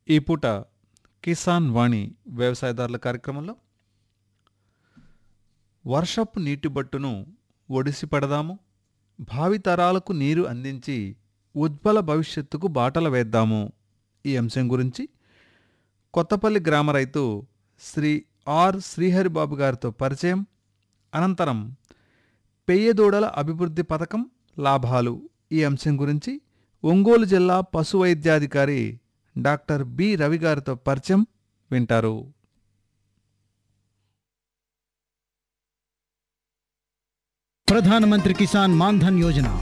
ఈ పూట కిసాన్ వాణి వ్యవసాయదారుల కార్యక్రమంలో వర్షపు నీటి బట్టును ఒడిసి పడదాము భావితరాలకు నీరు అందించి ఉజ్వల భవిష్యత్తుకు బాటలు వేద్దాము ఈ అంశం గురించి కొత్తపల్లి గ్రామ రైతు శ్రీ ఆర్ శ్రీహరిబాబు గారితో పరిచయం అనంతరం పెయ్యదూడల అభివృద్ధి పథకం లాభాలు ఈ అంశం గురించి ఒంగోలు జిల్లా పశు వైద్యాధికారి డాక్టర్ బి రవి గారితో పరిచయం వింటారు ప్రధానమంత్రి కిసాన్ మాన్ధన్ యోజన